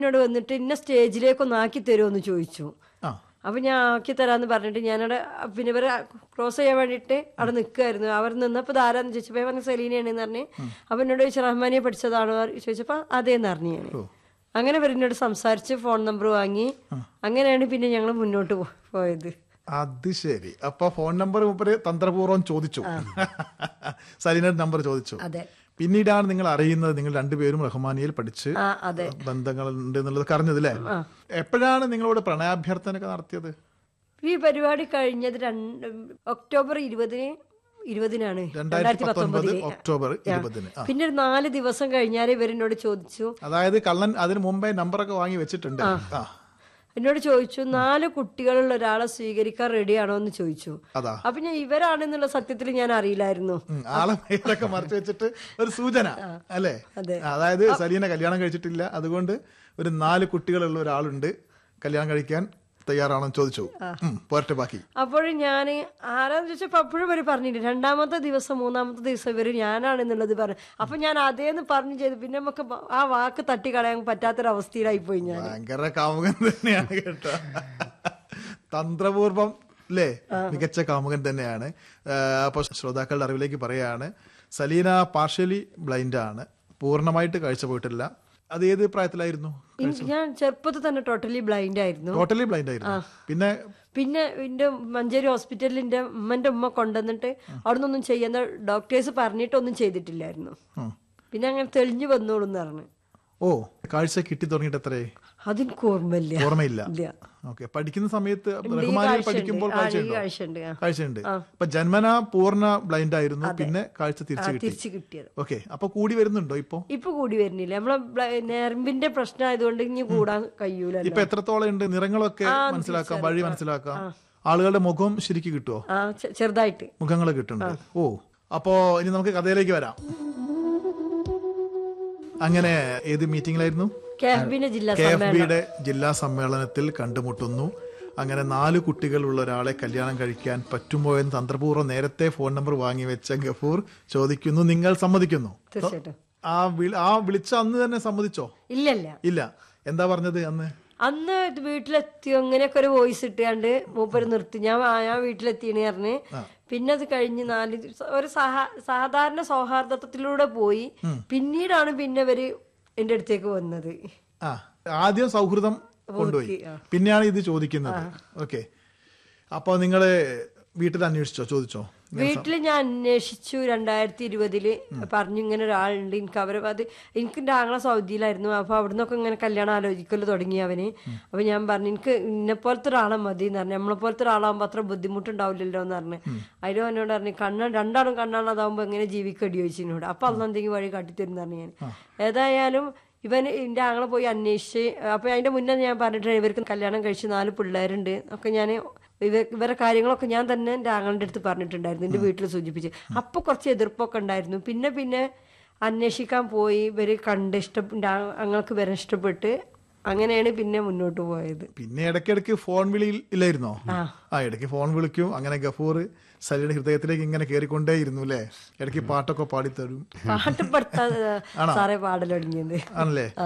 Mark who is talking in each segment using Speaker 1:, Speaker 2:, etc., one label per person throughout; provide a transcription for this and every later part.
Speaker 1: എന്നോട് വന്നിട്ട് ഇന്ന സ്റ്റേജിലേക്കൊന്ന് ആക്കി തരുമോ ചോദിച്ചു
Speaker 2: ആ
Speaker 1: അപ്പൊ ഞാൻ ആക്കി തരാന്ന് പറഞ്ഞിട്ട് ഞാനവിടെ പിന്നെ ഇവരെ ക്രോസ് ചെയ്യാൻ വേണ്ടിയിട്ട് അവിടെ നിൽക്കുമായിരുന്നു അവർ നിന്നപ്പോൾ ധാരാന്ന് ചോദിച്ചപ്പോൾ പറഞ്ഞ സെലീനയാണെന്ന് പറഞ്ഞ് അപ്പൊ എന്നോട് ചോദിച്ചു റഹ്മാനിയെ പഠിച്ചതാണോ ചോദിച്ചപ്പോൾ അതേന്ന് അറിഞ്ഞു ഞാൻ അങ്ങനെ ഇവരെന്നോട് സംസാരിച്ച് ഫോൺ നമ്പർ വാങ്ങി അങ്ങനെയാണ് പിന്നെ ഞങ്ങൾ മുന്നോട്ട് പോ- പോയത്
Speaker 2: അത് ശരി അപ്പൊ ഫോൺ നമ്പർ മൂപ്പര് തന്ത്രപൂർവ്വം ചോദിച്ചു സലീനയുടെ നമ്പർ ചോദിച്ചു
Speaker 1: അതെ
Speaker 2: പിന്നീടാണ് നിങ്ങൾ അറിയുന്നത് നിങ്ങൾ രണ്ടുപേരും റഹ്മാനിയിൽ പഠിച്ച്
Speaker 1: ആ അതെ
Speaker 2: ബന്ധങ്ങൾ ഉണ്ട് എന്നുള്ളത് അറിഞ്ഞത് അല്ലേ എപ്പോഴാണ് നിങ്ങളോട് പ്രണയാഭ്യർത്ഥന ഒക്കെ നടത്തിയത്
Speaker 1: ഈ പരിപാടി കഴിഞ്ഞത് രണ്ട് ഒക്ടോബർ ഇരുപതിന് ഇരുപതിനാണ്
Speaker 2: രണ്ടായിരത്തി പത്തൊൻപത്
Speaker 1: പത്തൊമ്പതില്.
Speaker 2: ഒക്ടോബർ
Speaker 1: ആ.
Speaker 2: ഇരുപതിന് ആ.
Speaker 1: പിന്നെ ഒരു നാല് ദിവസം കഴിഞ്ഞാൽ ഇവരെന്നോട് ചോദിച്ചു
Speaker 2: അതായത് കള്ളൻ അതിന് മുമ്പേ നമ്പറൊക്കെ വാങ്ങി വെച്ചിട്ടുണ്ട് ആ
Speaker 1: എന്നോട് ചോദിച്ചു നാല് കുട്ടികളുള്ള ഒരാളെ സ്വീകരിക്കാൻ റെഡിയാണോ എന്ന് ചോദിച്ചു
Speaker 2: അതാ
Speaker 1: അപ്പൊ ഞാൻ ഇവരാണെന്നുള്ള സത്യത്തിൽ ഞാൻ അറിയില്ലായിരുന്നു
Speaker 2: ഉം, ആളെ പേരൊക്കെ മറച്ചു വെച്ചിട്ട് ഒരു സൂചന അല്ലേ
Speaker 1: അതെ.
Speaker 2: അതായത് സലീന കല്യാണം കഴിച്ചിട്ടില്ല അതുകൊണ്ട് ഒരു നാല് കുട്ടികളുള്ള ഒരാളുണ്ട് കല്യാണം കഴിക്കാൻ തയ്യാറാണെന്ന് ചോദിച്ചു ഉം, പോരട്ടെ ബാക്കി
Speaker 1: അപ്പോഴും ഞാൻ ആരാന്ന് ചോദിച്ചപ്പോ അപ്പോഴും ഇവര് പറഞ്ഞില്ല രണ്ടാമത്തെ ദിവസം മൂന്നാമത്തെ ദിവസം ഇവര് ഞാനാണെന്നുള്ളത് പറഞ്ഞു അപ്പൊ ഞാൻ അതേന്ന് പറഞ്ഞു ചെയ്തു പിന്നെ നമുക്ക് ബ- ആ വാക്ക് തട്ടിക്കളയാൻ പറ്റാത്തൊരവസ്ഥയിലായി പോയി ഞാൻ
Speaker 2: ഭയങ്കര കാമുകൻ തന്നെയാണ് കേട്ടോ തന്ത്രപൂർവം അല്ലേ മികച്ച കാമുകൻ തന്നെയാണ് ആ, അപ്പൊ ശ്രോതാക്കളുടെ അറിവിലേക്ക് പറയാണ് സലീന പാർഷ്യലി ബ്ലൈൻഡ് ആണ് പൂർണ്ണമായിട്ട് കാഴ്ച പോയിട്ടില്ല അത് ഏത് പ്രായത്തിലായിരുന്നു
Speaker 1: എനിക്ക് ഞാൻ ചെറുപ്പത്തിൽ തന്നെ ടോട്ടലി ബ്ലൈൻഡ് ആയിരുന്നു
Speaker 2: ടോട്ടലി ബ്ലൈൻഡ് ആയിരുന്നു പിന്നെ
Speaker 1: പിന്നെ എൻ്റെ മഞ്ചേരി ഹോസ്പിറ്റലിൽ എൻ്റെ ഉമ്മൻ്റെ ഉമ്മ കൊണ്ടുവന്നിട്ട് അവിടെ നിന്നൊന്നും ചെയ്യുന്ന ഡോക്ടേഴ്സ് പറഞ്ഞിട്ടൊന്നും ചെയ്തിട്ടില്ലായിരുന്നു
Speaker 2: ഉം.
Speaker 1: പിന്നെ അങ്ങനെ തെളിഞ്ഞു വന്നോളൂ എന്ന് പറഞ്ഞു
Speaker 2: ഓ കാഴ്ച കിട്ടി തുടങ്ങിയിട്ട് എത്രേ
Speaker 1: അതെനിക്ക് ഓർമ്മയില്ല
Speaker 2: ഓർമ്മയില്ല
Speaker 1: ഇല്ല
Speaker 2: ഓക്കെ പഠിക്കുന്ന സമയത്ത്
Speaker 1: ഉണ്ട്, ഈ
Speaker 2: റഹ്മാനിൽ
Speaker 1: കാഴ്ചയുണ്ട്.
Speaker 2: പഠിക്കുമ്പോൾ
Speaker 1: ആ, ഈ
Speaker 2: കാഴ്ചയുണ്ടോ
Speaker 1: കാഴ്ചയുണ്ട് ആ.
Speaker 2: കാഴ്ചയുണ്ട് അപ്പൊ ജന്മന പൂർണ്ണ ബ്ലൈൻഡ് ആയിരുന്നു പിന്നെ കാഴ്ച
Speaker 1: ആ,
Speaker 2: തിരിച്ചു കിട്ടി
Speaker 1: തിരിച്ചു കിട്ടിയത്
Speaker 2: ഓക്കെ അപ്പൊ കൂടി വരുന്നുണ്ടോ ഇപ്പൊ
Speaker 1: ഇപ്പൊ കൂടി വരുന്നില്ല നമ്മളെ ബ്ല- ഞരമ്പിന്റെ പ്രശ്നം ആയതുകൊണ്ട് ഇനി കൂടാൻ കഴിയൂല
Speaker 2: ഇപ്പൊ എത്രത്തോളം ഉണ്ട് നിറങ്ങളൊക്കെ മനസ്സിലാക്കാം വഴി മനസ്സിലാക്കാം ആളുകളുടെ മുഖം ശരിക്ക് കിട്ടുമോ
Speaker 1: ആ ചെ- ചെറുതായിട്ട്
Speaker 2: മുഖങ്ങൾ കിട്ടുന്നുണ്ട് ഓ അപ്പോ ഇനി നമുക്ക് കഥയിലേക്ക് വരാം അങ്ങനെ ഏത് മീറ്റിംഗിലായിരുന്നു
Speaker 1: ക്യാമ്പിന്റെ ജില്ലാ
Speaker 2: കെ എഫ് ബിയുടെ ജില്ലാ സമ്മേളനത്തിൽ കണ്ടുമുട്ടുന്നു അങ്ങനെ നാല് കുട്ടികളുള്ള ഒരാളെ കല്യാണം കഴിക്കാൻ പറ്റുമോ എന്ന് തന്ത്രപൂർവ്വം നേരത്തെ ഫോൺ നമ്പർ വാങ്ങി വെച്ച ഗഫൂർ ചോദിക്കുന്നു നിങ്ങൾ സമ്മതിക്കുന്നു
Speaker 1: തീർച്ചയായിട്ടും
Speaker 2: ആ വിളി ആ വിളിച്ച അന്ന് തന്നെ സമ്മതിച്ചോ
Speaker 1: ഇല്ലല്ല
Speaker 2: ഇല്ല എന്താ പറഞ്ഞത് അന്ന്
Speaker 1: അന്ന് ഇത് വീട്ടിലെത്തി അങ്ങനെയൊക്കെ ഒരു വോയിസ് ഇട്ടാണ്ട് മൂപ്പര് നിർത്തി ഞാൻ ആ- ഞാൻ വീട്ടിലെത്തിയെന്ന് പറഞ്ഞ് പിന്നെ അത് കഴിഞ്ഞ് നാല് ദിവസം ഒരു സഹ സാധാരണ സൗഹാർദ്ദത്തിലൂടെ പോയി പിന്നീടാണ് പിന്നെ ഇവര് എന്റെ അടുത്തേക്ക് വന്നത്
Speaker 2: ആ ആദ്യം സൗഹൃദം കൊണ്ടുപോയി
Speaker 1: ആ.
Speaker 2: പിന്നെയാണ് ഇത് ചോദിക്കുന്നത് ഓക്കെ അപ്പൊ നിങ്ങള് വീട്ടിൽ അന്വേഷിച്ചോ ചോദിച്ചോ
Speaker 1: വീട്ടിൽ ഞാൻ അന്വേഷിച്ചു രണ്ടായിരത്തി ഇരുപതില് പറഞ്ഞു ഇങ്ങനെ ഒരാളുണ്ട് എനിക്ക് അവരെ അത് എനിക്ക് എൻ്റെ ആങ്ങളെ സൗദിയിലായിരുന്നു അപ്പൊ അവിടെ നിന്നൊക്കെ ഇങ്ങനെ കല്യാണം ആലോചിക്കല് തുടങ്ങി അവന് അപ്പൊ ഞാൻ പറഞ്ഞു എനിക്ക് ഇന്നെ പോലത്തെ ഒരാളെ മതി എന്ന് പറഞ്ഞു നമ്മളെ പോലത്തെ ഒരാളാകുമ്പോൾ അത്ര ബുദ്ധിമുട്ടുണ്ടാവില്ലല്ലോ എന്ന് പറഞ്ഞു അതിലും എന്നോട് പറഞ്ഞു കണ്ണ രണ്ടാളും കണ്ണാണതാകുമ്പോൾ എങ്ങനെ ജീവിക്കടി ചോദിച്ചു എന്നോട് അപ്പൊ അന്ന് എന്തെങ്കിലും വഴി കാട്ടിത്തരും പറഞ്ഞു ഞാൻ ഏതായാലും ഇവൻ എൻ്റെ ആങ്ങളെ പോയി അന്വേഷിച്ച് അപ്പൊ അതിന്റെ മുന്നേ ഞാൻ പറഞ്ഞിട്ട് ഇവർക്ക് കല്യാണം കഴിച്ച് നാല് പിള്ളേരുണ്ട് ഒക്കെ ഞാൻ ഇവ ഇവരെ കാര്യങ്ങളൊക്കെ ഞാൻ തന്നെ എൻ്റെ ആങ്ങളുടെ അടുത്ത് പറഞ്ഞിട്ടുണ്ടായിരുന്നു എൻ്റെ വീട്ടിൽ സൂചിപ്പിച്ച് അപ്പൊ കുറച്ച് എതിർപ്പൊക്കെ ഉണ്ടായിരുന്നു പിന്നെ പിന്നെ അന്വേഷിക്കാൻ പോയി ഇവര് കണ്ട് ഇഷ്ടപ്പെട്ട ഞങ്ങൾക്ക് വരെ ഇഷ്ടപ്പെട്ട് അങ്ങനെയാണ് പിന്നെ മുന്നോട്ട് പോയത്
Speaker 2: പിന്നെ ഇടയ്ക്കിടയ്ക്ക് ഫോൺ വിളി ഇല്ലായിരുന്നോ ആ ഇടയ്ക്ക് ഫോൺ വിളിക്കും അങ്ങനെ ഗഫൂർ സലിയുടെ ഹൃദയത്തിലേക്ക് ഇങ്ങനെ കയറിക്കൊണ്ടേയിരുന്നു അല്ലേ ഇടയ്ക്ക് പാട്ടൊക്കെ പാടിത്തരും
Speaker 1: പാട്ട് പഠിത്താ സാറേ പാടലൊടിഞ്ഞത്
Speaker 2: ആണല്ലേ
Speaker 1: ആ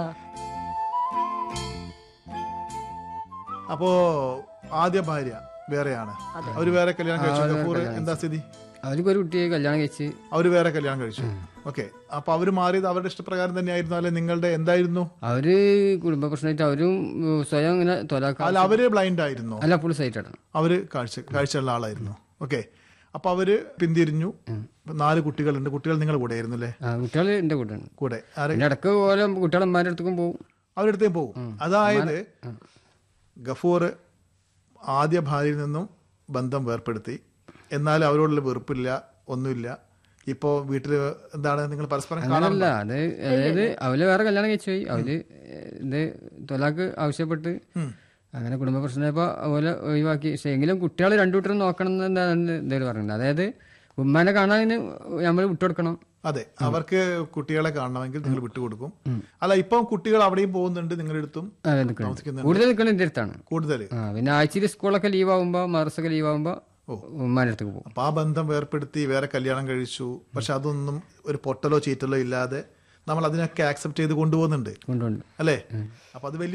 Speaker 2: അപ്പോ ആദ്യ ഭാര്യ വേറെയാണ് അവര് വേറെ കല്യാണം കഴിച്ചു ഗഫൂർ എന്താ സ്ഥിതി
Speaker 3: അവർക്ക് ഒരു കുട്ടിയെ കല്യാണം കഴിച്ച്
Speaker 2: അവര് വേറെ കല്യാണം കഴിച്ചു ഓക്കെ അപ്പൊ അവര് മാറിയത് അവരുടെ ഇഷ്ടപ്രകാരം തന്നെയായിരുന്നു അല്ലെ നിങ്ങളുടെ എന്തായിരുന്നു
Speaker 3: അവര് കുടുംബ പ്രശ്നമായിട്ട് അവരും ഉം, സ്വയം ഇങ്ങനെ തൊലാക്കാൻ
Speaker 2: അല്ല അവര് ബ്ലൈൻഡ് ആയിരുന്നു
Speaker 3: അല്ല ഫുൾ സൈറ്റാണ്
Speaker 2: അവര് കാഴ്ച കാഴ്ചയുള്ള ആളായിരുന്നു ഓക്കെ അപ്പൊ അവര് പിന്തിരിഞ്ഞു നാല് കുട്ടികളുണ്ട് കുട്ടികൾ നിങ്ങളുടെ കൂടെ ആയിരുന്നു അല്ലേ
Speaker 3: കുട്ടികൾ എന്റെ കൂട്ടാണ്
Speaker 2: കൂടെ ആരെ
Speaker 3: പിന്നെ ഇടക്ക് പോലെ കുട്ടികളെ അമ്മാരുടെ അടുത്തേക്കും പോകും
Speaker 2: അവരുടെ പോകും അതായത് ഗഫൂർ ആദ്യ ഭാര്യയിൽ നിന്നും ബന്ധം വേർപ്പെടുത്തി എന്നാൽ അവരോടുള്ള വെറുപ്പില്ല ഒന്നുമില്ല ഇപ്പോ വീട്ടില് എന്താണ് നിങ്ങൾ പരസ്പരം കാണാൻ
Speaker 3: അങ്ങനല്ല അത് അതായത് അവര് വേറെ കല്യാണം കഴിച്ചു പോയി അവര് ഇത് തൊലാക്ക് ആവശ്യപ്പെട്ട് അങ്ങനെ കുടുംബ പ്രശ്നമായപ്പോ അതുപോലെ ഒഴിവാക്കി പക്ഷെ എങ്കിലും കുട്ടികൾ രണ്ടു കൂട്ടരും നോക്കണം എന്നാണ് എന്തായാലും പറയുന്നത് അതായത് ഉമ്മാനെ കാണാൻ നമ്മൾ വിട്ടുകൊടുക്കണം
Speaker 2: അതെ അവർക്ക് കുട്ടികളെ കാണണമെങ്കിൽ നിങ്ങൾ വിട്ടുകൊടുക്കും അല്ല ഇപ്പം കുട്ടികൾ അവിടെയും പോകുന്നുണ്ട് നിങ്ങളുടെ അടുത്തും
Speaker 3: അതെ നിൽക്കണം
Speaker 2: താമസിക്കുന്നുണ്ട്.
Speaker 3: കൂടുതൽ നിൽക്കണം എന്റെ അടുത്താണ്
Speaker 2: കൂടുതൽ
Speaker 3: ആ പിന്നെ ആഴ്ചയിൽ സ്കൂളൊക്കെ ലീവ് ആവുമ്പോ മദ്രസൊക്കെ ലീവ് ആവുമ്പോ ഉമ്മാന്റെ അടുത്തേക്ക് പോകും
Speaker 2: അപ്പൊ ആ ബന്ധം വേർപ്പെടുത്തി വേറെ കല്യാണം കഴിച്ചു പക്ഷെ അതൊന്നും ഒരു പൊട്ടലോ ചീറ്റലോ ഇല്ലാതെ നമ്മൾ അതിനൊക്കെ ആക്സെപ്റ്റ് ചെയ്ത് കൊണ്ടുപോകുന്നുണ്ട്
Speaker 3: കൊണ്ടുണ്ട്
Speaker 2: അല്ലേ അപ്പൊ അത് വലിയ